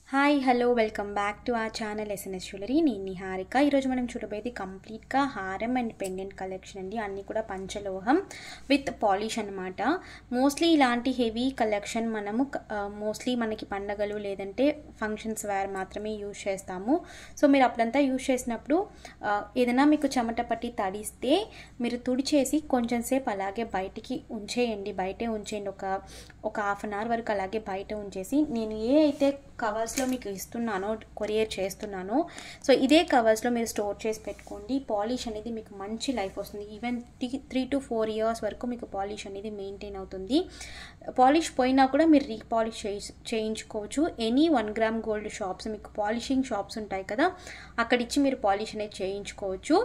hi hello welcome back to ఆ channel SNS jewellery నేను నిహారిక ఈరోజు మనం చూడబోయేది కంప్లీట్గా హారం అండ్ పెండెంట్ కలెక్షన్ అండి అన్నీ కూడా పంచలోహం విత్ పాలిష్ అనమాట మోస్ట్లీ ఇలాంటి హెవీ కలెక్షన్ మనము మోస్ట్లీ మనకి పండగలు లేదంటే ఫంక్షన్స్ వేర్ మాత్రమే యూజ్ చేస్తాము సో మీరు అప్పుడంతా యూజ్ చేసినప్పుడు ఆ, ఏదైనా మీకు చెమట పట్టి తడిస్తే మీరు తుడిచేసి కొంచెం సేపు అలాగే బయటికి ఉంచేయండి బయటే ఉంచేయండి ఒక ఒక హాఫ్ అన్ అవర్ వరకు అలాగే బయట ఉంచేసి నేను ఏ అయితే కవర్స్లో మీకు ఇస్తున్నానో కొరియర్ చేస్తున్నానో సో ఇదే కవర్స్లో మీరు స్టోర్ చేసి పెట్టుకోండి పాలిష్ అనేది మీకు మంచి లైఫ్ వస్తుంది even three three to four years వరకు మీకు పాలిష్ అనేది మెయింటైన్ అవుతుంది పాలిష్ పోయినా కూడా మీరు రీపాలిష్ చేయి చేయించుకోవచ్చు any one gram gold shops మీకు పాలిషింగ్ షాప్స్ ఉంటాయి కదా అక్కడ ఇచ్చి మీరు పాలిష్ అనేది చేయించుకోవచ్చు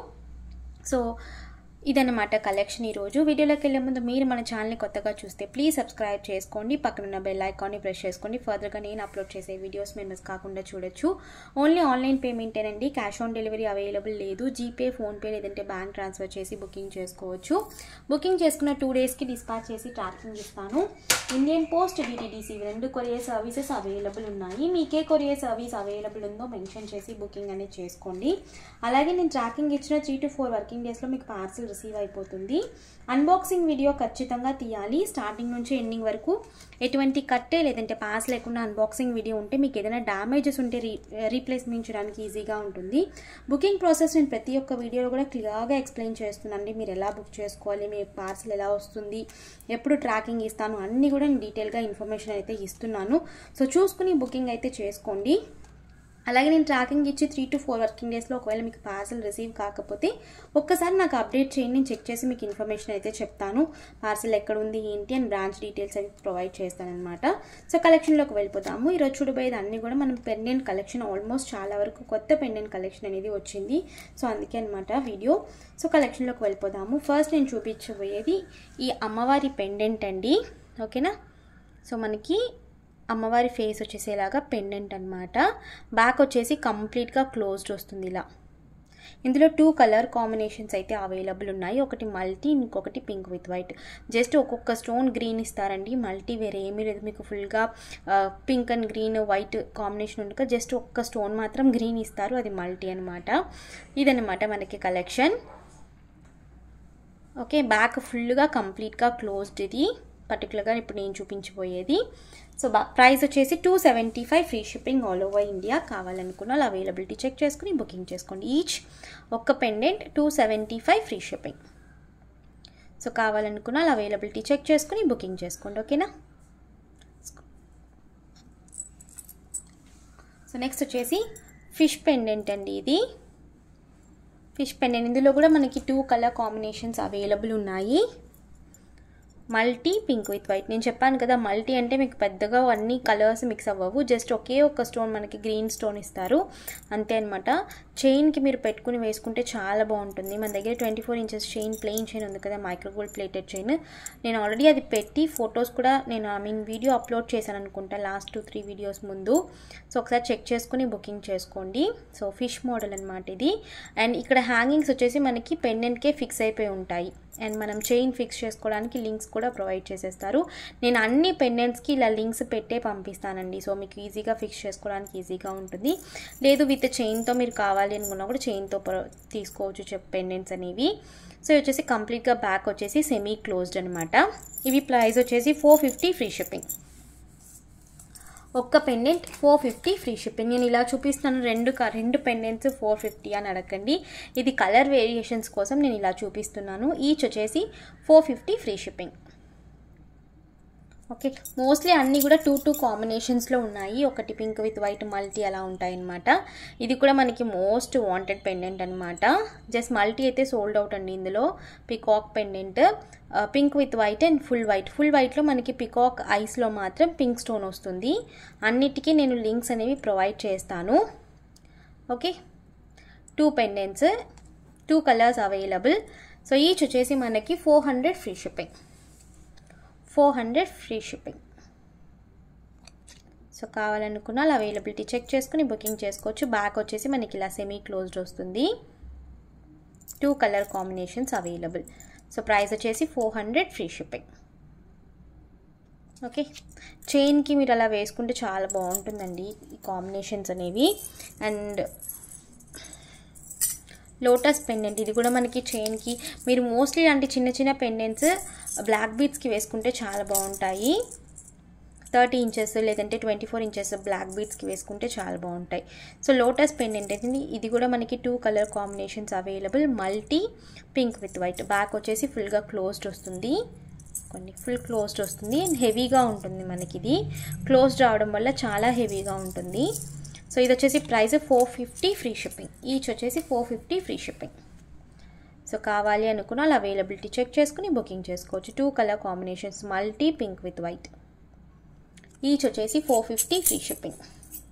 సో ఇదన్నమాట కలెక్షన్ ఈరోజు వీడియోలోకి వెళ్ళే ముందు మీరు మన ఛానల్ని కొత్తగా చూస్తే ప్లీజ్ సబ్స్క్రైబ్ చేసుకోండి పక్కన ఉన్న బెల్ ఐకాన్ని ప్రెస్ చేసుకోండి ఫర్దర్గా నేను అప్లోడ్ చేసే వీడియోస్ మీరు మిస్ కాకుండా చూడొచ్చు ఓన్లీ ఆన్లైన్ పేమెంటేనండి క్యాష్ ఆన్ డెలివరీ అవైలబుల్ లేదు జీపే ఫోన్పే లేదంటే బ్యాంక్ ట్రాన్స్ఫర్ చేసి బుకింగ్ చేసుకోవచ్చు బుకింగ్ చేసుకున్న టూ డేస్కి డిస్పాచ్ చేసి ట్రాకింగ్ ఇస్తాను ఇండియన్ పోస్ట్ డిటీడీసీ రెండు కొరియర్ సర్వీసెస్ అవైలబుల్ ఉన్నాయి మీకే కొరియర్ సర్వీస్ అవైలబుల్ ఉందో మెన్షన్ చేసి బుకింగ్ అనేది చేసుకోండి అలాగే నేను ట్రాకింగ్ ఇచ్చిన త్రీ టు ఫోర్ వర్కింగ్ డేస్లో మీకు పార్సిల్ రిసీవ్ అయిపోతుంది అన్బాక్సింగ్ వీడియో ఖచ్చితంగా తీయాలి స్టార్టింగ్ నుంచి ఎండింగ్ వరకు ఎటువంటి కట్టే లేదంటే పాస్ లేకుండా అన్బాక్సింగ్ వీడియో ఉంటే మీకు ఏదైనా డ్యామేజెస్ ఉంటే రీ రీప్లేస్మెంట్ చేయడానికి ఈజీగా ఉంటుంది బుకింగ్ ప్రాసెస్ నేను ప్రతి ఒక్క వీడియోలో కూడా క్లియర్గా ఎక్స్ప్లెయిన్ చేస్తున్నానండి మీరు ఎలా బుక్ చేసుకోవాలి మీ పార్సల్ ఎలా వస్తుంది ఎప్పుడు ట్రాకింగ్ ఇస్తాను అన్నీ కూడా నేను డీటెయిల్గా ఇన్ఫర్మేషన్ అయితే ఇస్తున్నాను సో చూసుకుని బుకింగ్ అయితే చేసుకోండి అలాగే నేను ట్రాకింగ్ ఇచ్చి త్రీ టు ఫోర్ వర్కింగ్ డేస్లో ఒకవేళ మీకు పార్సల్ రిసీవ్ కాకపోతే ఒక్కసారి నాకు అప్డేట్ చేయండి నేను చెక్ చేసి మీకు ఇన్ఫర్మేషన్ అయితే చెప్తాను పార్సల్ ఎక్కడ ఉంది ఏంటి అని బ్రాంచ్ డీటెయిల్స్ అవి ప్రొవైడ్ చేస్తానమాట సో కలెక్షన్లోకి వెళ్ళిపోతాము ఈరోజు చూడబోయేది అన్ని కూడా మనం పెండెంట్ కలెక్షన్ ఆల్మోస్ట్ చాలా వరకు కొత్త పెండెంట్ కలెక్షన్ అనేది వచ్చింది సో అందుకే అనమాట వీడియో సో కలెక్షన్లోకి వెళ్ళిపోదాము ఫస్ట్ నేను చూపించబోయేది ఈ అమ్మవారి పెండెంట్ అండి ఓకేనా సో మనకి అమ్మవారి ఫేస్ వచ్చేసేలాగా పెండెంట్ అనమాట బ్యాక్ వచ్చేసి కంప్లీట్గా క్లోజ్డ్ వస్తుంది ఇలా ఇందులో టూ కలర్ కాంబినేషన్స్ అయితే అవైలబుల్ ఉన్నాయి ఒకటి మల్టీ ఇంకొకటి పింక్ విత్ వైట్ జస్ట్ ఒక్కొక్క స్టోన్ గ్రీన్ ఇస్తారండి మల్టీ వేరే ఏమీ లేదు మీకు ఫుల్గా pink and green white combination ఉండక జస్ట్ ఒక్క స్టోన్ మాత్రం గ్రీన్ ఇస్తారు అది మల్టీ అనమాట ఇదనమాట మనకి కలెక్షన్ ఓకే బ్యాక్ ఫుల్గా కంప్లీట్గా క్లోజ్డ్ ఇది పర్టికులర్గా ఇప్పుడు నేను చూపించబోయేది సో బా ప్రైస్ వచ్చేసి two seventy five free shipping all over India కావాలనుకున్న వాళ్ళు అవైలబిలిటీ చెక్ చేసుకుని బుకింగ్ చేసుకోండి ఈచ్ ఒక్క pendant two seventy five free shipping so కావాలనుకున్న వాళ్ళు అవైలబిలిటీ చెక్ చేసుకుని బుకింగ్ చేసుకోండి ఓకేనా సో నెక్స్ట్ వచ్చేసి ఫిష్ పెండెంట్ అండి ఇది ఫిష్ పెండెంట్ ఇందులో కూడా మనకి టూ కలర్ కాంబినేషన్స్ అవైలబుల్ ఉన్నాయి మల్టీ పింక్ విత్ వైట్ నేను చెప్పాను కదా మల్టీ అంటే మీకు పెద్దగా అన్ని కలర్స్ మిక్స్ అవ్వవు జస్ట్ ఒకే ఒక స్టోన్ మనకి గ్రీన్ స్టోన్ ఇస్తారు అంతే అనమాట చైన్కి మీరు పెట్టుకుని వేసుకుంటే చాలా బాగుంటుంది మన దగ్గర twenty four inches chain plain chain ఉంది కదా మైక్రోగోల్డ్ ప్లేటెడ్ చైన్ నేను ఆల్రెడీ అది పెట్టి ఫొటోస్ కూడా నేను ఐ మీన్ వీడియో అప్లోడ్ చేశాను అనుకుంటా లాస్ట్ టూ త్రీ వీడియోస్ ముందు సో ఒకసారి చెక్ చేసుకుని బుకింగ్ చేసుకోండి సో ఫిష్ మోడల్ అనమాట ఇది అండ్ ఇక్కడ హ్యాంగింగ్స్ వచ్చేసి మనకి పెండెంట్కే ఫిక్స్ అయిపోయి ఉంటాయి అండ్ మనం చైన్ ఫిక్స్ చేసుకోవడానికి లింక్స్ కూడా ప్రొవైడ్ చేసేస్తారు నేను అన్ని పెండెంట్స్కి ఇలా లింక్స్ పెట్టే పంపిస్తానండి సో మీకు ఈజీగా ఫిక్స్ చేసుకోవడానికి ఈజీగా ఉంటుంది లేదు విత్ చైన్తో మీరు కావాలి అనుకున్నా కూడా చైన్తో తీసుకోవచ్చు చెప్ పెండెంట్స్ అనేవి సో వచ్చేసి కంప్లీట్గా బ్యాక్ వచ్చేసి సెమీ క్లోజ్డ్ అనమాట ఇవి ప్రైస్ వచ్చేసి ఫోర్ ఫిఫ్టీ ఫ్రీ షిప్పింగ్ ఒక్క పెండెంట్ ఫోర్ ఫిఫ్టీ ఫ్రీ షిప్పింగ్ నేను ఇలా చూపిస్తున్నాను రెండు రెండు పెండెంట్స్ ఫోర్ ఫిఫ్టీ అని అడగండి ఇది కలర్ వేరియేషన్స్ కోసం నేను ఇలా చూపిస్తున్నాను ఈచ్ వచ్చేసి four fifty free shipping okay mostly అన్నీ కూడా టూ టూ కాంబినేషన్స్లో ఉన్నాయి ఒకటి పింక్ విత్ వైట్ మల్టీ అలా ఉంటాయి అనమాట ఇది కూడా మనకి మోస్ట్ వాంటెడ్ పెండెంట్ అనమాట జస్ట్ మల్టీ అయితే సోల్డ్ అవుట్ అండి ఇందులో peacock pendant pink with white and full white full వైట్లో మనకి పికాక్ ఐస్లో మాత్రం పింక్ స్టోన్ వస్తుంది అన్నిటికీ నేను లింక్స్ అనేవి ప్రొవైడ్ చేస్తాను okay two pendants two colours available so each వచ్చేసి మనకి four hundred free shipping four hundred free shipping so కావాలనుకున్న వాళ్ళు అవైలబిలిటీ చెక్ చేసుకుని బుకింగ్ చేసుకోవచ్చు బ్యాక్ వచ్చేసి మనకి ఇలా సెమీ క్లోజ్డ్ వస్తుంది two colour combinations available so price వచ్చేసి four hundred free shipping okay చైన్కి మీరు అలా వేసుకుంటే చాలా బాగుంటుందండి ఈ కాంబినేషన్స్ అనేవి అండ్ లోటస్ పెండెంట్ ఇది కూడా మనకి చైన్కి మీరు మోస్ట్లీ ఇలాంటి చిన్న చిన్న పెండెంట్స్ బ్లాక్ బీడ్స్కి వేసుకుంటే చాలా బాగుంటాయి థర్టీ ఇంచెస్ లేదంటే ట్వంటీ ఫోర్ ఇంచెస్ బ్లాక్ బీడ్స్కి వేసుకుంటే చాలా బాగుంటాయి సో లోటస్ పెండెంట్ అయితే ఇది కూడా మనకి two colour combinations available multi pink with white back వచ్చేసి ఫుల్గా క్లోజ్డ్ వస్తుంది కొన్ని ఫుల్ క్లోజ్డ్ వస్తుంది అండ్ హెవీగా ఉంటుంది మనకి ఇది క్లోజ్డ్ రావడం వల్ల చాలా హెవీగా ఉంటుంది సో ఇది వచ్చేసి price four fifty free shipping each వచ్చేసి four fifty free shipping so కావాలి అనుకున్న వాళ్ళు అవైలబిలిటీ చెక్ చేసుకుని బుకింగ్ చేసుకోవచ్చు two colour combinations multi pink with white each వచ్చేసి four fifty free shipping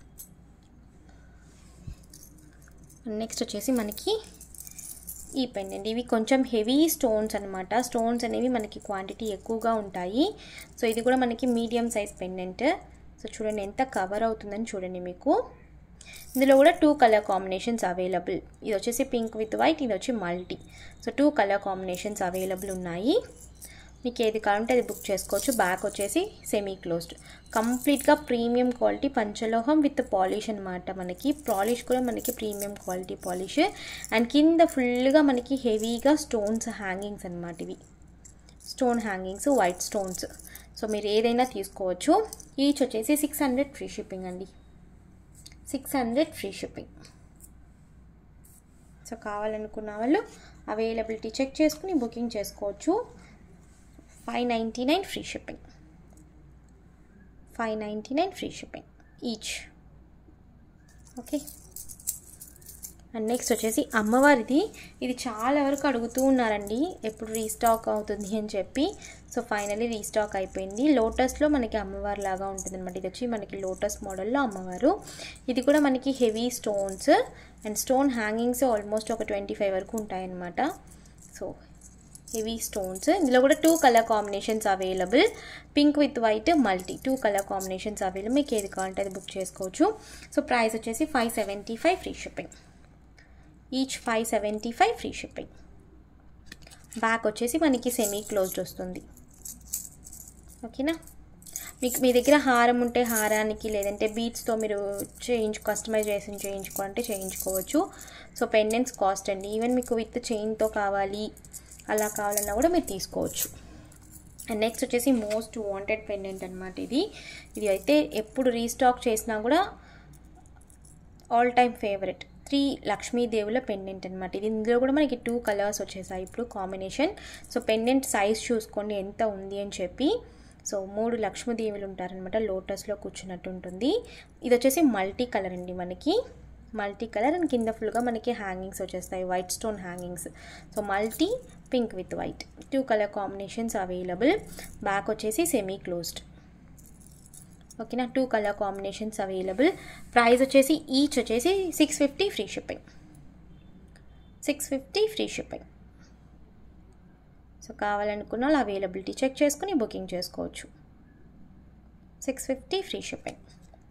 next వచ్చేసి మనకి ఈ పెండెంట్ ఇవి కొంచెం హెవీ స్టోన్స్ అనమాట స్టోన్స్ అనేవి మనకి క్వాంటిటీ ఎక్కువగా ఉంటాయి సో ఇది కూడా మనకి మీడియం సైజ్ పెండెంట్ సో చూడండి ఎంత కవర్ అవుతుందని చూడండి మీకు ఇందులో కూడా టూ కలర్ కాంబినేషన్స్ అవైలబుల్ ఇది వచ్చేసి పింక్ విత్ వైట్ ఇది వచ్చి multi so two colour combinations available ఉన్నాయి మీకు ఏది కావాలంటే అది బుక్ చేసుకోవచ్చు బ్యాక్ వచ్చేసి సెమీ క్లోజ్డ్ కంప్లీట్గా ప్రీమియం క్వాలిటీ పంచలోహం విత్ పాలిష్ అనమాట మనకి పాలిష్ కూడా మనకి ప్రీమియం క్వాలిటీ పాలిష్ అండ్ కింద ఫుల్గా మనకి హెవీగా స్టోన్స్ హ్యాంగింగ్స్ అనమాట ఇవి stone hangings white stones so మీరు ఏదైనా తీసుకోవచ్చు ఈచ్ వచ్చేసి సిక్స్ హండ్రెడ్ ఫ్రీ షిప్పింగ్ అండి six hundred free shipping so కావాలనుకున్న వాళ్ళు అవైలబిలిటీ చెక్ చేసుకుని బుకింగ్ చేసుకోవచ్చు five ninety nine free shipping five ninety nine free shipping each okay and next వచ్చేసి అమ్మవారిది ఇది చాలా వరకు అడుగుతూ ఉన్నారండి ఎప్పుడు రీస్టాక్ అవుతుంది అని చెప్పి సో ఫైనలీ రీస్టాక్ అయిపోయింది లోటస్లో మనకి అమ్మవారి లాగా ఉంటుంది అనమాట ఇది వచ్చి మనకి లోటస్ మోడల్లో అమ్మవారు ఇది కూడా మనకి heavy stones and stone hangings almost ఒక ట్వంటీ ఫైవ్ వరకు ఉంటాయన్నమాట సో హెవీ స్టోన్స్ ఇందులో కూడా two colour combinations available pink with white multi two colour combinations available మీకు ఏది కావాలంటే అది బుక్ చేసుకోవచ్చు సో ప్రైస్ వచ్చేసి five seventy five free shipping each five seventy five free shipping back వచ్చేసి మనకి సెమీ క్లోజ్డ్ వస్తుంది ఓకేనా మీకు మీ దగ్గర హారం ఉంటే హారానికి లేదంటే బీట్స్తో మీరు చేయించు కస్టమైజేషన్ చేయించుకోవాలంటే చేయించుకోవచ్చు సో పెండెంట్స్ కాస్ట్ అండి ఈవెన్ మీకు విత్ చైన్తో కావాలి అలా కావాలన్నా కూడా మీరు తీసుకోవచ్చు అండ్ నెక్స్ట్ వచ్చేసి మోస్ట్ వాంటెడ్ పెండెంట్ అనమాట ఇది ఇది అయితే ఎప్పుడు రీస్టాక్ చేసినా కూడా ఆల్ టైమ్ ఫేవరెట్ త్రీ లక్ష్మీదేవుల పెండెంట్ అనమాట ఇది ఇందులో కూడా మనకి టూ కలర్స్ వచ్చేసాయి ఇప్పుడు కాంబినేషన్ సో పెండెంట్ సైజ్ చూసుకోండి ఎంత ఉంది అని చెప్పి సో మూడు లక్ష్మీదేవులు ఉంటారనమాట లోటస్లో కూర్చున్నట్టు ఉంటుంది ఇది వచ్చేసి మల్టీ కలర్ అండి మనకి మల్టీ కలర్ అండ్ కింద ఫుల్గా మనకి హ్యాంగింగ్స్ వచ్చేస్తాయి white stone hangings so multi pink with white two colour combinations available back వచ్చేసి సెమీ క్లోజ్డ్ ఓకేనా two colour combinations available price వచ్చేసి ఈచ్ వచ్చేసి six fifty free shipping six fifty free shipping so కావాలనుకున్న వాళ్ళు availability check చేసుకుని booking చేసుకోవచ్చు six fifty free shipping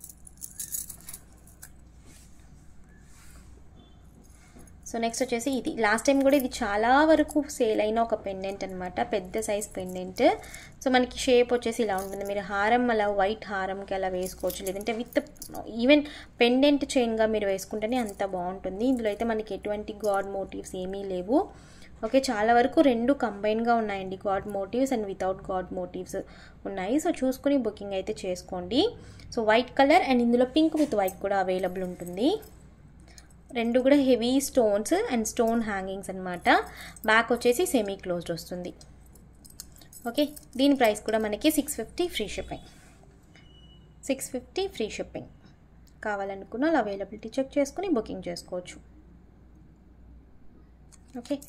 so next వచ్చేసి ఇది లాస్ట్ టైం కూడా ఇది చాలా వరకు సేల్ అయిన ఒక పెండెంట్ అనమాట పెద్ద సైజ్ పెండెంట్ సో మనకి షేప్ వచ్చేసి ఇలా ఉంటుంది మీరు హారం అలా వైట్ హారంకి అలా వేసుకోవచ్చు లేదంటే విత్ ఈవెన్ పెండెంట్ చైన్గా మీరు వేసుకుంటేనే అంత బాగుంటుంది ఇందులో అయితే మనకి ఎటువంటి గాడ్ మోటివ్స్ ఏమీ లేవు ఓకే చాలా వరకు రెండు కంబైన్గా ఉన్నాయండి god motives and without god motives ఉన్నాయి సో చూసుకుని బుకింగ్ అయితే చేసుకోండి సో వైట్ కలర్ అండ్ ఇందులో పింక్ విత్ వైట్ కూడా అవైలబుల్ ఉంటుంది రెండు కూడా heavy stones and stone hangings అనమాట బ్యాక్ వచ్చేసి సెమీ క్లోజ్డ్ వస్తుంది ఓకే దీని ప్రైస్ కూడా మనకి six fifty free shipping six fifty free shipping కావాలనుకున్న వాళ్ళు అవైలబిలిటీ చెక్ చేసుకుని బుకింగ్ చేసుకోవచ్చు ఓకే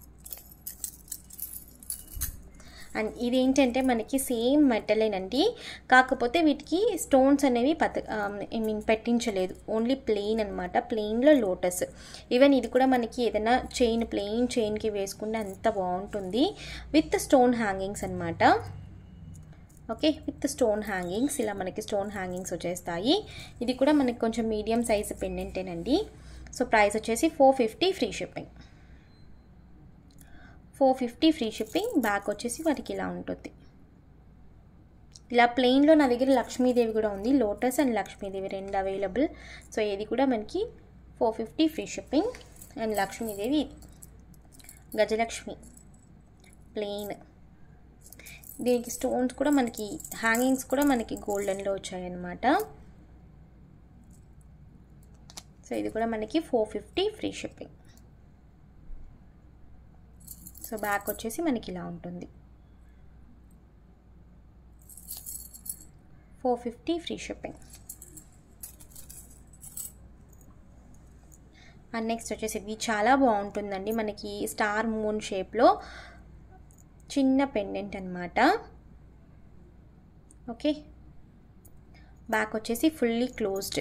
అండ్ ఇది ఏంటంటే మనకి సేమ్ మెటలేనండి కాకపోతే వీటికి స్టోన్స్ అనేవి పత ఐ మీన్ పెట్టించలేదు ఓన్లీ ప్లెయిన్ అనమాట ప్లెయిన్లో లోటస్ ఈవెన్ ఇది కూడా మనకి ఏదైనా చైన్ ప్లెయిన్ చైన్కి వేసుకుంటే అంత బాగుంటుంది విత్ స్టోన్ హ్యాంగింగ్స్ అనమాట ఓకే విత్ స్టోన్ హ్యాంగింగ్స్ ఇలా మనకి స్టోన్ హ్యాంగింగ్స్ వచ్చేస్తాయి ఇది కూడా మనకి కొంచెం మీడియం సైజ్ పెండెంటేనండి సో ప్రైస్ వచ్చేసి four fifty free shipping four fifty free shipping back వచ్చేసి వాటికి ఇలా ఉంటుంది ఇలా ప్లెయిన్లో నా దగ్గర లక్ష్మీదేవి కూడా ఉంది లోటస్ అండ్ లక్ష్మీదేవి రెండు అవైలబుల్ సో ఇది కూడా మనకి four fifty free shipping and Lakshmidevi ఇది గజలక్ష్మి ప్లెయిన్ దీనికి స్టోన్స్ కూడా మనకి హ్యాంగింగ్స్ కూడా మనకి గోల్డెన్లో వచ్చాయన్నమాట సో ఇది కూడా మనకి four fifty free shipping so back వచ్చేసి మనకి ఇలా ఉంటుంది four fifty free shipping and next వచ్చేసి ఇది చాలా బాగుంటుందండి మనకి స్టార్ మూన్ షేప్లో చిన్న పెండెంట్ అనమాట ఓకే బ్యాక్ వచ్చేసి fully closed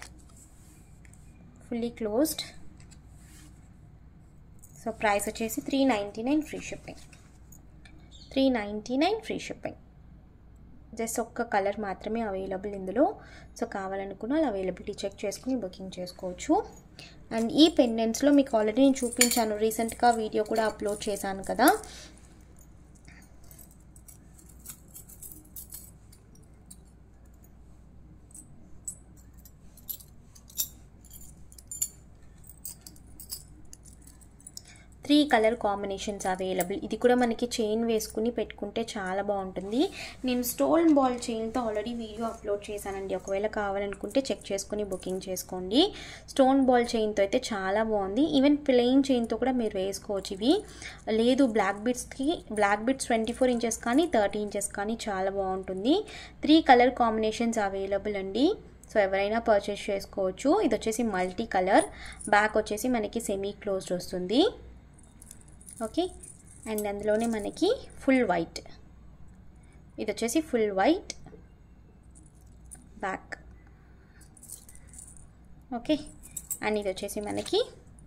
fully closed so price వచ్చేసి three ninety nine free shipping three ninety nine free shipping just ఒక్క కలర్ మాత్రమే అవైలబుల్ ఇందులో సో కావాలనుకున్న వాళ్ళు అవైలబిలిటీ చెక్ చేసుకుని బుకింగ్ చేసుకోవచ్చు అండ్ ఈ పెండెంట్స్లో మీకు ఆల్రెడీ నేను చూపించాను రీసెంట్గా వీడియో కూడా అప్లోడ్ చేశాను కదా త్రీ కలర్ కాంబినేషన్స్ అవైలబుల్ ఇది కూడా మనకి చైన్ వేసుకుని పెట్టుకుంటే చాలా బాగుంటుంది నేను స్టోన్ బాల్ చైన్తో ఆల్రెడీ వీడియో అప్లోడ్ చేశానండి ఒకవేళ కావాలనుకుంటే చెక్ చేసుకుని బుకింగ్ చేసుకోండి స్టోన్ బాల్ చైన్తో అయితే చాలా బాగుంది ఈవెన్ ప్లెయిన్ చైన్తో కూడా మీరు వేసుకోవచ్చు ఇవి లేదు బ్లాక్ బిట్స్కి black bits twenty four inches కానీ థర్టీ ఇంచెస్ కానీ చాలా బాగుంటుంది త్రీ కలర్ కాంబినేషన్స్ అవైలబుల్ అండి సో ఎవరైనా పర్చేస్ చేసుకోవచ్చు ఇది వచ్చేసి మల్టీ కలర్ బ్యాక్ వచ్చేసి మనకి సెమీ క్లోజ్డ్ వస్తుంది ఓకే అండ్ అందులోనే మనకి ఫుల్ వైట్ ఇది వచ్చేసి full white back okay and ఇది వచ్చేసి మనకి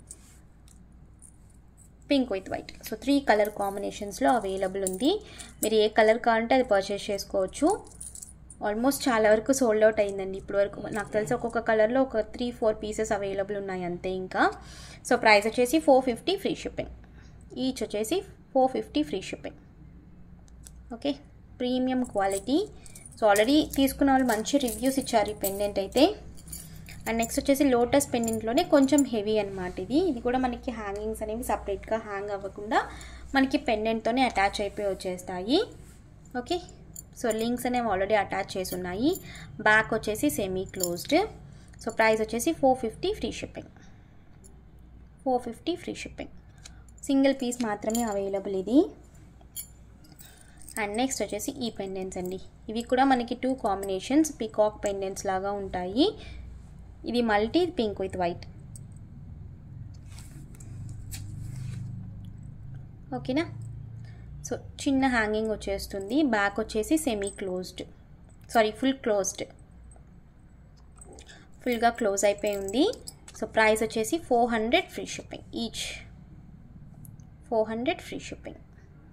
pink with white so three colour కాంబినేషన్స్లో అవైలబుల్ ఉంది మీరు ఏ కలర్ కావాలంటే అది పర్చేస్ చేసుకోవచ్చు ఆల్మోస్ట్ చాలా వరకు సోల్డ్ అవుట్ అయిందండి ఇప్పుడు వరకు నాకు తెలిసి ఒక్కొక్క కలర్లో ఒక త్రీ ఫోర్ పీసెస్ అవైలబుల్ ఉన్నాయి అంతే ఇంకా సో ప్రైస్ వచ్చేసి four fifty free shipping each వచ్చేసి four fifty free shipping okay premium quality so already తీసుకున్న వాళ్ళు మంచి రివ్యూస్ ఇచ్చారు ఈ పెండెంట్ అయితే అండ్ నెక్స్ట్ వచ్చేసి లోటస్ పెండెంట్లోనే కొంచెం హెవీ అనమాట ఇది ఇది కూడా మనకి హ్యాంగింగ్స్ అనేవి సపరేట్గా హ్యాంగ్ అవ్వకుండా మనకి పెండెంట్తోనే అటాచ్ అయిపోయి వచ్చేస్తాయి ఓకే సో లింక్స్ అనేవి ఆల్రెడీ అటాచ్ చేసి ఉన్నాయి బ్యాక్ వచ్చేసి సెమీ క్లోజ్డ్ సో ప్రైస్ వచ్చేసి four fifty free shipping four fifty free shipping single piece మాత్రమే అవైలబుల్ ఇది అండ్ నెక్స్ట్ వచ్చేసి ఈ పెండెంట్స్ అండి ఇవి కూడా మనకి టూ కాంబినేషన్స్ పికాక్ పెండెంట్స్ లాగా ఉంటాయి ఇది మల్టీ పింక్ విత్ వైట్ ఓకేనా సో చిన్న హ్యాంగింగ్ వచ్చేస్తుంది బ్యాక్ వచ్చేసి semi closed sorry full closed ఫుల్గా క్లోజ్ అయిపోయి ఉంది సో ప్రైస్ వచ్చేసి four hundred free shipping each four hundred free shipping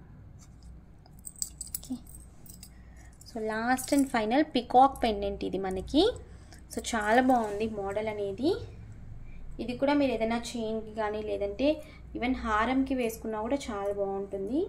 okay so last and final peacock pendant ఇది మనకి సో చాలా బాగుంది మోడల్ అనేది ఇది కూడా మీరు ఏదైనా చైన్కి కానీ లేదంటే ఈవెన్ హారంకి వేసుకున్నా కూడా చాలా బాగుంటుంది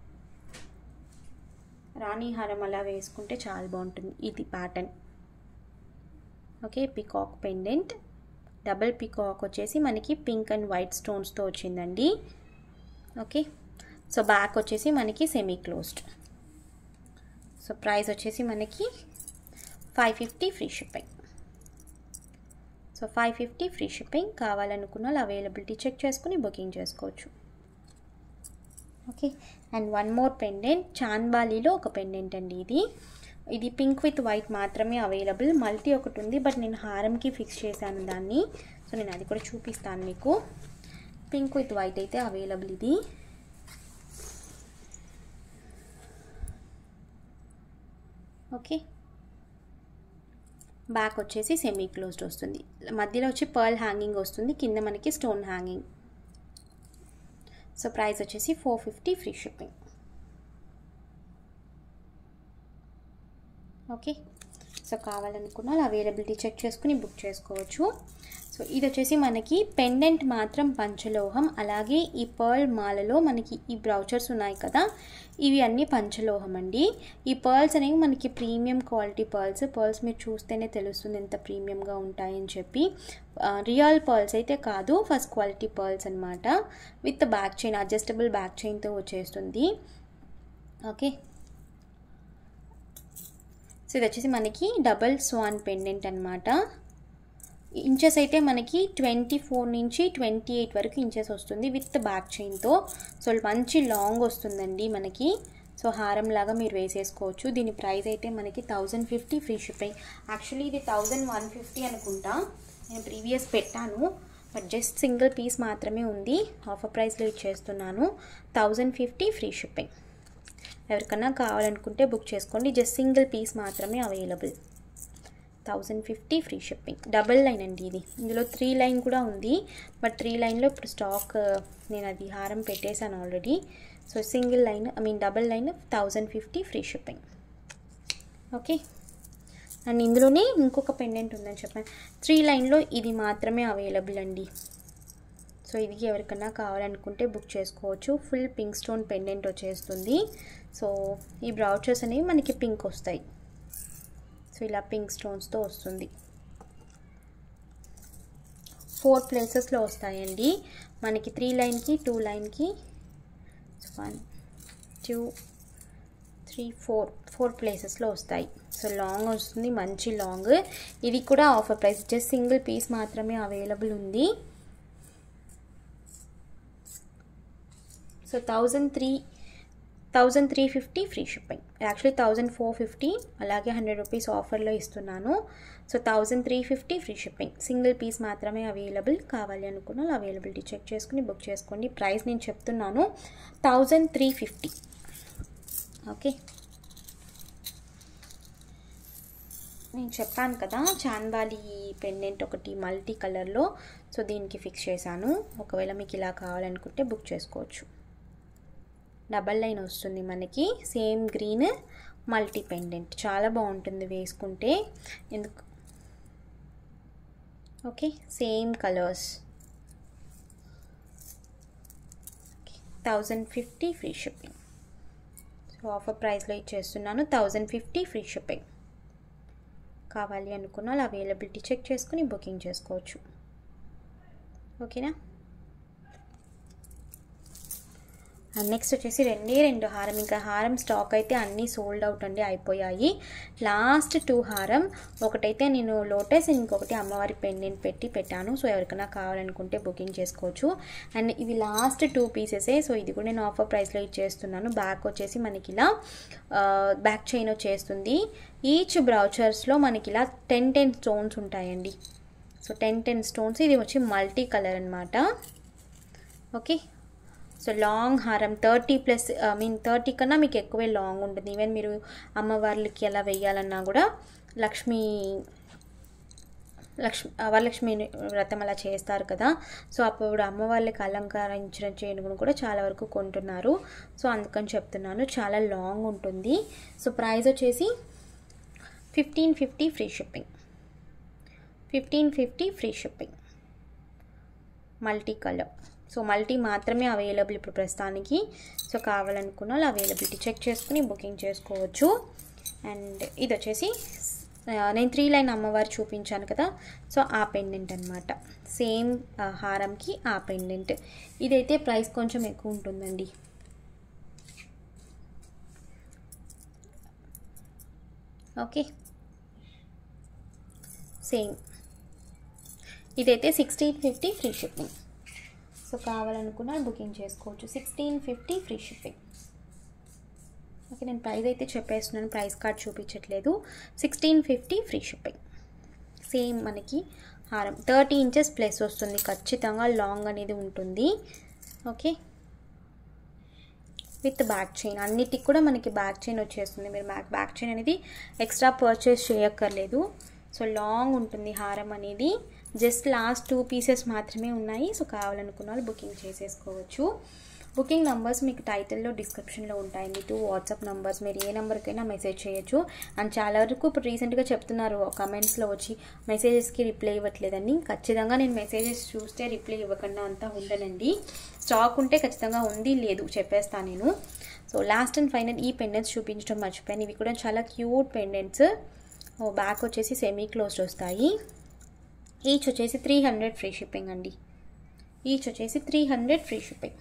రాణి హారం అలా వేసుకుంటే చాలా బాగుంటుంది ఇది pattern okay peacock pendant double peacock వచ్చేసి మనకి పింక్ అండ్ వైట్ స్టోన్స్తో వచ్చిందండి ఓకే సో బ్యాక్ వచ్చేసి మనకి సెమీ క్లోజ్డ్ సో ప్రైస్ వచ్చేసి మనకి five fifty free shipping so five fifty free shipping కావాలనుకున్న వాళ్ళు అవైలబిలిటీ చెక్ చేసుకుని బుకింగ్ చేసుకోవచ్చు okay and one more pendant చాన్బాలీలో ఒక పెండెంట్ అండి ఇది ఇది పింక్ విత్ వైట్ మాత్రమే అవైలబుల్ మల్టీ ఒకటి ఉంది బట్ నేను హారంకి ఫిక్స్ చేశాను దాన్ని సో నేను అది కూడా చూపిస్తాను మీకు పింక్ విత్ వైట్ అయితే అవైలబుల్ ఇది ఓకే బ్యాక్ వచ్చేసి సెమీ క్లోజ్డ్ వస్తుంది మధ్యలో వచ్చి పర్ల్ హ్యాంగింగ్ వస్తుంది కింద మనకి స్టోన్ హ్యాంగింగ్ సో ప్రైస్ వచ్చేసి four fifty free shipping okay so కావాలనుకున్న వాళ్ళు అవైలబిలిటీ చెక్ చేసుకుని బుక్ చేసుకోవచ్చు సో ఇది వచ్చేసి మనకి పెండెంట్ మాత్రం పంచలోహం అలాగే ఈ పర్ల్ మాలలో మనకి ఈ బ్రౌచర్స్ ఉన్నాయి కదా ఇవి అన్నీ పంచలోహం అండి ఈ పర్ల్స్ అనేవి మనకి ప్రీమియం క్వాలిటీ పర్ల్స్ పర్ల్స్ మీరు చూస్తేనే తెలుస్తుంది ఎంత ప్రీమియంగా ఉంటాయని చెప్పి రియల్ పర్ల్స్ అయితే కాదు ఫస్ట్ క్వాలిటీ పర్ల్స్ అనమాట with back chain adjustable back చైన్తో వచ్చేస్తుంది ఓకే సో ఇది వచ్చేసి మనకి డబల్ స్వాన్ పెండెంట్ అనమాట ఇంచెస్ అయితే మనకి ట్వంటీ ఫోర్ నుంచి ట్వంటీ ఎయిట్ వరకు ఇంచెస్ వస్తుంది విత్ బ్యాక్ చైన్తో సో మంచి లాంగ్ వస్తుందండి మనకి సో హారం లాగా మీరు వేసేసుకోవచ్చు దీని ప్రైస్ అయితే మనకి thousand fifty free shipping actually ఇది థౌజండ్ వన్ ఫిఫ్టీ అనుకుంటా నేను ప్రీవియస్ పెట్టాను బట్ జస్ట్ సింగిల్ పీస్ మాత్రమే ఉంది ఆఫర్ ప్రైస్లో ఇచ్చేస్తున్నాను థౌజండ్ ఫిఫ్టీ ఫ్రీ షిప్పింగ్ ఎవరికన్నా కావాలనుకుంటే బుక్ చేసుకోండి జస్ట్ సింగిల్ పీస్ మాత్రమే available thousand fifty free shipping double line అండి ఇది ఇందులో త్రీ లైన్ కూడా ఉంది బట్ త్రీ లైన్లో ఇప్పుడు స్టాక్ నేను అది హారం పెట్టేశాను already so single line I mean double line thousand fifty free shipping okay and ఇందులోనే ఇంకొక పెండెంట్ ఉందని చెప్పాను త్రీ లైన్లో ఇది మాత్రమే అవైలబుల్ అండి సో ఇది ఎవరికన్నా కావాలనుకుంటే బుక్ చేసుకోవచ్చు ఫుల్ పింక్ స్టోన్ పెండెంట్ వచ్చేస్తుంది సో ఈ బ్రౌచర్స్ అనేవి మనకి పింక్ వస్తాయి సో ఇలా పింక్ స్టోన్స్తో వస్తుంది ఫోర్ ప్లేసెస్లో వస్తాయండి మనకి త్రీ లైన్కి టూ లైన్కి one two three four four ప్లేసెస్లో వస్తాయి సో లాంగ్ వస్తుంది మంచి లాంగ్ ఇది కూడా offer price just single piece మాత్రమే అవైలబుల్ ఉంది so thousand three thousand three fifty free shipping actually thousand four fifty అలాగే హండ్రెడ్ రూపీస్ ఆఫర్లో ఇస్తున్నాను so thousand three fifty free shipping single piece మాత్రమే అవైలబుల్ కావాలి అనుకున్న అవైలబిలిటీ చెక్ చేసుకుని book చేసుకోండి ప్రైస్ నేను చెప్తున్నాను థౌజండ్ త్రీ ఫిఫ్టీ ఓకే నేను చెప్పాను కదా చాందాలి పెండెంట్ ఒకటి మల్టీ కలర్లో సో దీనికి ఫిక్స్ చేశాను ఒకవేళ మీకు ఇలా కావాలనుకుంటే బుక్ చేసుకోవచ్చు డబల్ లైన్ వస్తుంది మనకి సేమ్ గ్రీన్ మల్టీ పెండెంట్ చాలా బాగుంటుంది వేసుకుంటే ఎందుకు okay same colours thousand fifty free shipping so offer ప్రైస్లో ఇచ్చేస్తున్నాను థౌజండ్ ఫిఫ్టీ ఫ్రీ షిప్పింగ్ కావాలి అనుకున్న వాళ్ళు అవైలబిలిటీ చెక్ చేసుకుని బుకింగ్ చేసుకోవచ్చు ఓకేనా అండ్ నెక్స్ట్ వచ్చేసి రెండే రెండు హారం ఇంకా హారం స్టాక్ అయితే అన్నీ సోల్డ్ అవుట్ అండి అయిపోయాయి లాస్ట్ టూ హారం ఒకటైతే నేను లోటస్ ఇంకొకటి అమ్మవారి పెండెంట్ పెట్టి పెట్టాను సో ఎవరికైనా కావాలనుకుంటే బుకింగ్ చేసుకోవచ్చు అండ్ ఇవి లాస్ట్ టూ పీసెసే సో ఇది కూడా నేను ఆఫర్ ప్రైస్లో ఇచ్చేస్తున్నాను బ్యాక్ వచ్చేసి మనకి ఇలా బ్యాక్ చైన్ వచ్చేస్తుంది ఈచ్ బ్రౌచర్స్లో మనకి ఇలా టెన్ టెన్ స్టోన్స్ ఉంటాయండి సో టెన్ టెన్ స్టోన్స్ ఇది వచ్చి మల్టీ కలర్ అనమాట ఓకే సో లాంగ్ హారం thirty plus I mean thirty కన్నా మీకు ఎక్కువే లాంగ్ ఉంటుంది ఈవెన్ మీరు అమ్మవార్లకి ఎలా వెయ్యాలన్నా కూడా లక్ష్మీ లక్ష్మి వరలక్ష్మి వ్రతం అలా చేస్తారు కదా సో అప్పుడు అమ్మవార్లకి అలంకరించిన చేనుగును కూడా చాలా వరకు కొంటున్నారు సో అందుకని చెప్తున్నాను చాలా లాంగ్ ఉంటుంది సో ప్రైస్ వచ్చేసి fifteen fifty free shipping fifteen fifty free shipping multi colour so multi మాత్రమే అవైలబుల్ ఇప్పుడు ప్రస్తుతానికి సో కావాలనుకున్న వాళ్ళు అవైలబిలిటీ చెక్ చేసుకుని బుకింగ్ చేసుకోవచ్చు అండ్ ఇది వచ్చేసి నేను త్రీ లైన్ అమ్మవారు చూపించాను కదా సో ఆ పెండెంట్ అనమాట సేమ్ హారంకి ఆ పెండెంట్ ఇదైతే ప్రైస్ కొంచెం ఎక్కువ ఉంటుందండి ఓకే సేమ్ ఇదైతే sixteen fifty free shipping so కావాలనుకున్న బుకింగ్ చేసుకోవచ్చు sixteen fifty free shipping okay నేను ప్రైస్ అయితే చెప్పేస్తున్నాను ప్రైస్ కార్డ్ చూపించట్లేదు sixteen fifty free shipping same మనకి హారం థర్టీ ఇంచెస్ ప్లస్ వస్తుంది ఖచ్చితంగా లాంగ్ అనేది ఉంటుంది ఓకే విత్ బ్యాక్ చైన్ అన్నిటికి కూడా మనకి బ్యాక్ చైన్ వచ్చేస్తుంది మీరు బ్యాక్ బ్యాక్ చైన్ అనేది ఎక్స్ట్రా పర్చేస్ చేయక్కర్లేదు సో లాంగ్ ఉంటుంది హారం అనేది జస్ట్ లాస్ట్ టూ పీసెస్ మాత్రమే ఉన్నాయి సో కావాలనుకున్న వాళ్ళు బుకింగ్ చేసేసుకోవచ్చు బుకింగ్ నెంబర్స్ మీకు టైటిల్లో డిస్క్రిప్షన్లో ఉంటాయండి టూ వాట్సాప్ నెంబర్స్ మీరు ఏ నెంబర్కైనా మెసేజ్ చేయొచ్చు అండ్ చాలా వరకు ఇప్పుడు రీసెంట్గా చెప్తున్నారు కమెంట్స్లో వచ్చి మెసేజెస్కి రిప్లై ఇవ్వట్లేదని ఖచ్చితంగా నేను మెసేజెస్ చూస్తే రిప్లై ఇవ్వకుండా అంతా ఉండనండి స్టాక్ ఉంటే ఖచ్చితంగా ఉంది లేదు చెప్పేస్తాను నేను సో లాస్ట్ అండ్ ఫైనల్ ఈ పెండెంట్స్ చూపించడం మర్చిపోయాను ఇవి కూడా చాలా క్యూట్ పెండెంట్స్ బ్యాక్ వచ్చేసి సెమీ క్లోజ్డ్ వస్తాయి ఈచ్ వచ్చేసి త్రీ హండ్రెడ్ ఫ్రీ షిప్పింగ్ అండి ఈచ్ వచ్చేసి three hundred free shipping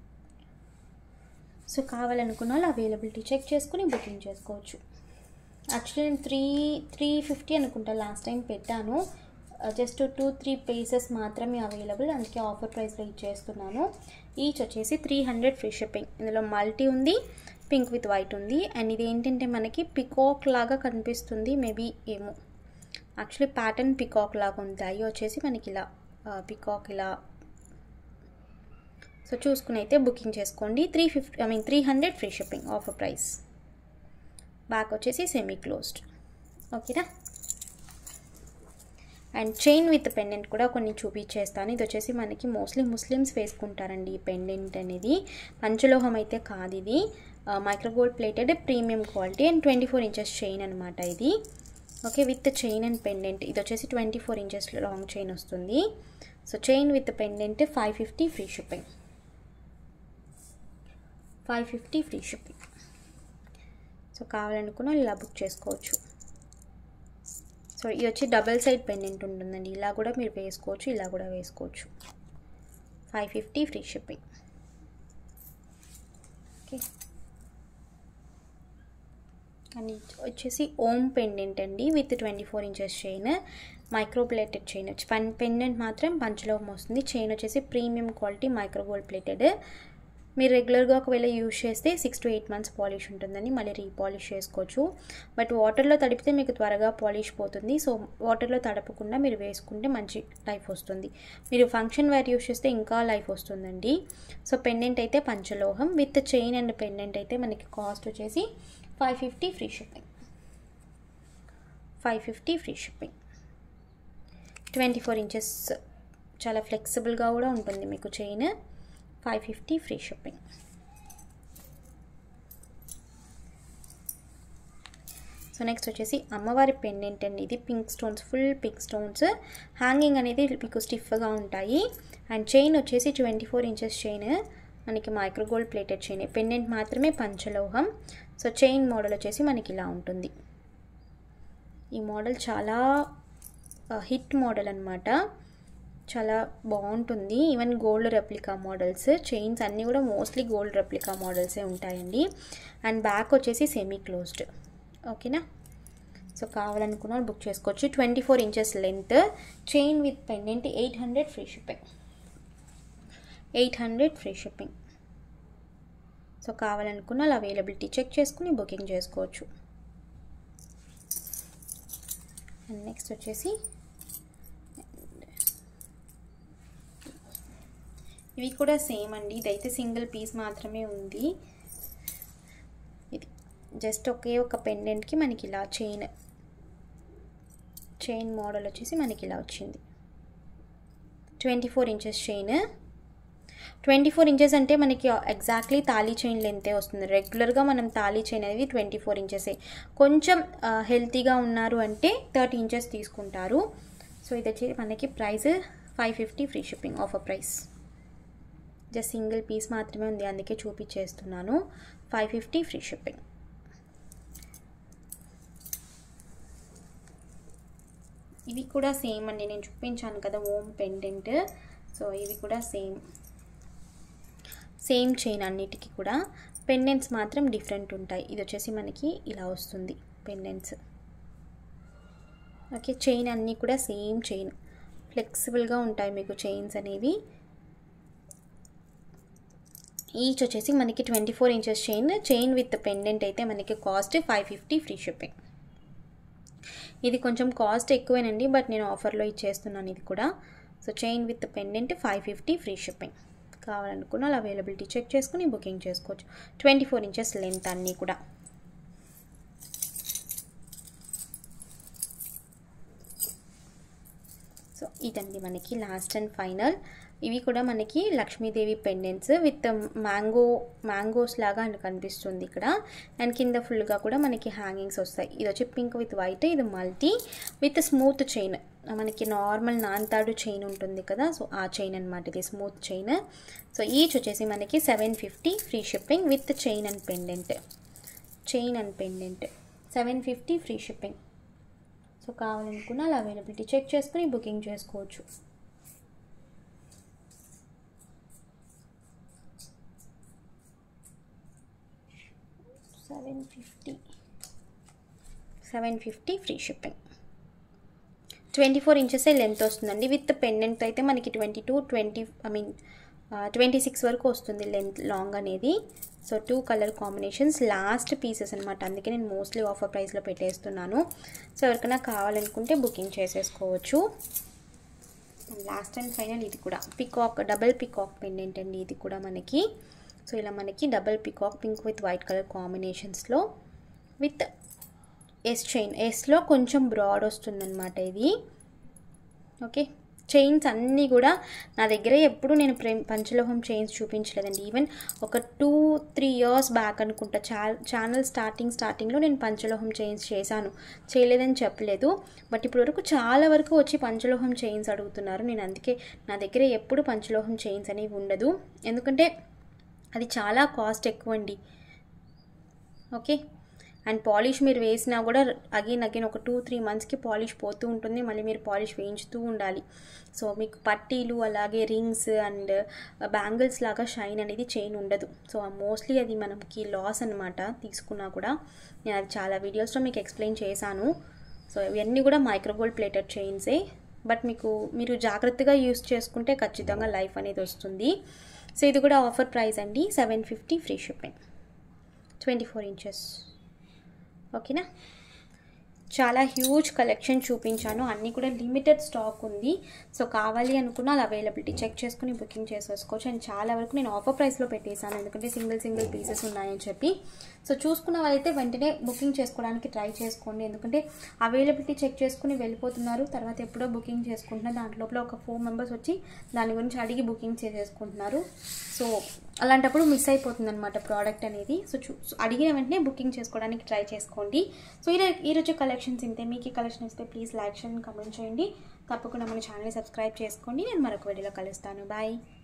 so కావాలనుకున్న వాళ్ళు అవైలబిలిటీ చెక్ చేసుకుని బుకింగ్ చేసుకోవచ్చు యాక్చువల్లీ నేను త్రీ త్రీ ఫిఫ్టీ అనుకుంటా లాస్ట్ టైం పెట్టాను జస్ట్ టూ త్రీ పీసెస్ మాత్రమే అవైలబుల్ అందుకే ఆఫర్ ప్రైస్లో ఇచ్చేస్తున్నాను ఈచ్ వచ్చేసి త్రీ హండ్రెడ్ ఫ్రీ షిప్పింగ్ ఇందులో మల్టీ ఉంది పింక్ విత్ వైట్ ఉంది అండ్ ఇది ఏంటంటే మనకి పికాక్ లాగా కనిపిస్తుంది మేబీ ఏమో యాక్చువల్లీ ప్యాటర్న్ పికాక్ లాగా ఉంది అవి వచ్చేసి మనకి ఇలా పికాక్ ఇలా సో చూసుకుని అయితే బుకింగ్ చేసుకోండి three fifty I mean three hundred free shipping offer price back వచ్చేసి సెమీ క్లోజ్డ్ ఓకేనా అండ్ చైన్ విత్ పెండెంట్ కూడా కొన్ని చూపించేస్తాను ఇది వచ్చేసి మనకి మోస్ట్లీ ముస్లిమ్స్ వేసుకుంటారండి ఈ పెండెంట్ అనేది పంచలోహం అయితే కాదు ఇది micro gold plated premium quality and twenty four inches chain అనమాట ఇది okay with chain and pendant ఇది వచ్చేసి twenty four inches long chain వస్తుంది so chain with pendant five fifty free shipping five fifty free shipping so కావాలనుకున్న ఇలా book చేసుకోవచ్చు so ఇది వచ్చి డబల్ సైడ్ పెండెంట్ ఉంటుందండి ఇలా కూడా మీరు వేసుకోవచ్చు ఇలా కూడా వేసుకోవచ్చు five fifty free shipping okay and వచ్చేసి ఓమ్ పెండెంట్ అండి with twenty four inches chain micro plated chain వచ్చి పన్ పెండెంట్ మాత్రం పంచలోహం వస్తుంది చైన్ వచ్చేసి premium quality micro gold plated మీరు రెగ్యులర్గా ఒకవేళ యూజ్ చేస్తే six to eight months polish ఉంటుందని మళ్ళీ రీపాలిష్ చేసుకోవచ్చు బట్ వాటర్లో తడిపితే మీకు త్వరగా పాలిష్ పోతుంది సో వాటర్లో తడపకుండా మీరు వేసుకుంటే మంచి లైఫ్ వస్తుంది మీరు ఫంక్షన్ వేర్ యూజ్ చేస్తే ఇంకా లైఫ్ వస్తుందండి సో పెండెంట్ అయితే పంచలోహం విత్ చైన్ అండ్ పెండెంట్ అయితే మనకి కాస్ట్ వచ్చేసి five fifty free shipping five fifty free shipping twenty four inches చాలా ఫ్లెక్సిబుల్గా కూడా ఉంటుంది మీకు chain five fifty free shipping so next వచ్చేసి అమ్మవారి పెండెంట్ అండి ఇది pink stones full pink stones hanging అనేది మీకు స్టిఫ్గా ఉంటాయి అండ్ చైన్ వచ్చేసి ట్వంటీ ఫోర్ ఇంచెస్ చైన్ మనకి micro gold plated chain pendant మాత్రమే పంచలోహం సో చైన్ మోడల్ వచ్చేసి మనకి ఇలా ఉంటుంది ఈ మోడల్ చాలా హిట్ మోడల్ అనమాట చాలా బాగుంటుంది even gold replica models chains అన్నీ కూడా మోస్ట్లీ గోల్డ్ రెప్లికా మోడల్సే ఉంటాయండి అండ్ బ్యాక్ వచ్చేసి సెమీ క్లోజ్డ్ ఓకేనా సో కావాలనుకున్న బుక్ చేసుకోవచ్చు twenty four inches length chain with pendant eight hundred free shipping eight hundred free shipping so కావాలనుకున్న వాళ్ళు అవైలబిలిటీ చెక్ చేసుకుని బుకింగ్ చేసుకోవచ్చు అండ్ నెక్స్ట్ వచ్చేసి ఇవి కూడా సేమ్ అండి ఇదైతే సింగిల్ పీస్ మాత్రమే ఉంది ఇది జస్ట్ ఒకే ఒక పెండెంట్కి మనకి ఇలా చైన్ చైన్ మోడల్ వచ్చేసి మనకి ఇలా వచ్చింది twenty four inches chain twenty four inches అంటే మనకి ఎగ్జాక్ట్లీ తాళీ చైన్ లెంతే వస్తుంది రెగ్యులర్గా మనం తాళీ చైన్ అనేది ట్వంటీ ఫోర్ ఇంచెసే కొంచెం హెల్తీగా ఉన్నారు అంటే థర్టీ ఇంచెస్ తీసుకుంటారు సో ఇది వచ్చి మనకి price five fifty free shipping offer price just single piece మాత్రమే ఉంది అందుకే చూపించేస్తున్నాను ఫైవ్ ఫిఫ్టీ ఫ్రీ షిప్పింగ్ ఇవి కూడా సేమ్ అండి నేను చూపించాను కదా ఓమ్ పెండెంట్ సో ఇవి కూడా సేమ్ సేమ్ చైన్ అన్నిటికీ కూడా పెండెంట్స్ మాత్రం డిఫరెంట్ ఉంటాయి ఇది వచ్చేసి మనకి ఇలా వస్తుంది పెండెంట్స్ ఓకే చైన్ అన్నీ కూడా సేమ్ చైన్ ఫ్లెక్సిబుల్గా ఉంటాయి మీకు చైన్స్ అనేవి ఈచ్ వచ్చేసి మనకి twenty four inches chain chain with pendant అయితే మనకి cost five fifty free shipping ఇది కొంచెం కాస్ట్ ఎక్కువేనండి బట్ నేను ఆఫర్లో ఇచ్చేస్తున్నాను ఇది కూడా so chain with pendant five fifty free shipping కావాలనుకున్న వాళ్ళు అవైలబిలిటీ చెక్ చేసుకుని బుకింగ్ చేసుకోవచ్చు ట్వంటీ ఫోర్ ఇంచెస్ లెంత్ అన్నీ కూడా సో సో ఇదండి మనకి లాస్ట్ అండ్ ఫైనల్ ఇవి కూడా మనకి Lakshmidevi pendants with mango mangoes లాగా అని కనిపిస్తుంది ఇక్కడ అండ్ కింద ఫుల్గా కూడా మనకి హ్యాంగింగ్స్ వస్తాయి ఇది వచ్చి పింక్ విత్ వైట్ ఇది మల్టీ విత్ స్మూత్ చైన్ మనకి నార్మల్ నాన్తాడు చైన్ ఉంటుంది కదా సో ఆ చైన్ అనమాట ఇది స్మూత్ చైన్ సో ఈచ్ వచ్చేసి మనకి seven fifty free shipping with chain and pendant chain and pendant seven fifty free shipping so కావాలనుకున్న అలా అవైలబిలిటీ చెక్ చేసుకుని బుకింగ్ చేసుకోవచ్చు seven fifty seven fifty free shipping twenty four inches length వస్తుందండి with pendant అయితే మనకి twenty two twenty I mean twenty six వరకు వస్తుంది length long అనేది so two colour combinations last pieces అనమాట అందుకే నేను మోస్ట్లీ ఆఫర్ ప్రైస్లో పెట్టేస్తున్నాను సో ఎవరికైనా కావాలనుకుంటే బుకింగ్ చేసేసుకోవచ్చు లాస్ట్ అండ్ ఫైనల్ ఇది కూడా పికాక్ డబల్ పికాక్ పెండెంట్ అండి ఇది కూడా మనకి సో ఇలా మనకి double peacock pink with white colour కాంబినేషన్స్లో విత్ ఎస్ చైన్ ఎస్లో కొంచెం బ్రాడ్ వస్తుందన్నమాట ఇది ఓకే చైన్స్ అన్నీ కూడా నా దగ్గర ఎప్పుడు నేను ప్రే పంచలోహం చైన్స్ చూపించలేదండి ఈవెన్ ఒక టూ త్రీ ఇయర్స్ బ్యాక్ అనుకుంటా చా ఛానల్ స్టార్టింగ్ స్టార్టింగ్లో నేను పంచలోహం చైన్స్ చేశాను చేయలేదని చెప్పలేదు బట్ ఇప్పటివరకు చాలా వరకు వచ్చి పంచలోహం చైన్స్ అడుగుతున్నారు నేను అందుకే నా దగ్గర ఎప్పుడు పంచలోహం చైన్స్ అనేవి ఉండదు ఎందుకంటే అది చాలా కాస్ట్ ఎక్కువ అండి ఓకే అండ్ పాలిష్ మీరు వేసినా కూడా అగైన్ అగైన్ ఒక టూ త్రీ మంత్స్కి పాలిష్ పోతూ ఉంటుంది మళ్ళీ మీరు పాలిష్ వేయించుతూ ఉండాలి సో మీకు పట్టీలు అలాగే రింగ్స్ అండ్ బ్యాంగిల్స్ లాగా షైన్ అనేది చైన్ ఉండదు సో మోస్ట్లీ అది మనకి లాస్ అనమాట తీసుకున్నా కూడా నేను అది చాలా వీడియోస్లో మీకు ఎక్స్ప్లెయిన్ చేశాను సో ఇవన్నీ కూడా మైక్రోగోల్డ్ ప్లేటెడ్ చైన్సే బట్ మీకు మీరు జాగ్రత్తగా యూస్ చేసుకుంటే ఖచ్చితంగా లైఫ్ అనేది వస్తుంది సో ఇది కూడా ఆఫర్ ప్రైస్ అండి seven fifty free shipping twenty four inches ఓకేనా చాలా హ్యూజ్ కలెక్షన్ చూపించాను అన్నీ కూడా లిమిటెడ్ స్టాక్ ఉంది సో కావాలి అనుకున్న అది అవైలబిలిటీ చెక్ చేసుకుని బుకింగ్ చేసేసుకోవచ్చు అండ్ చాలా వరకు నేను ఆఫర్ ప్రైస్లో పెట్టేశాను ఎందుకంటే సింగిల్ సింగిల్ పీసెస్ ఉన్నాయని చెప్పి సో చూసుకున్న వాళ్ళైతే వెంటనే బుకింగ్ చేసుకోవడానికి ట్రై చేసుకోండి ఎందుకంటే అవైలబిలిటీ చెక్ చేసుకుని వెళ్ళిపోతున్నారు తర్వాత ఎప్పుడో బుకింగ్ చేసుకుంటున్నారు దాంట్లో ఒక ఫోర్ మెంబర్స్ వచ్చి దాని గురించి అడిగి బుకింగ్ చేసేసుకుంటున్నారు సో అలాంటప్పుడు మిస్ అయిపోతుంది అనమాట ప్రోడక్ట్ అనేది సో చూ అడిగిన వెంటనే బుకింగ్ చేసుకోవడానికి ట్రై చేసుకోండి సో ఈ ఈరోజు కలెక్షన్స్ ఇంతే మీకు ఈ కలెక్షన్ ఇస్తే ప్లీజ్ లైక్ చేయండి కమెంట్ చేయండి తప్పకుండా మన ఛానల్ని సబ్స్క్రైబ్ చేసుకోండి నేను మరొక వీడియోలో కలుస్తాను బాయ్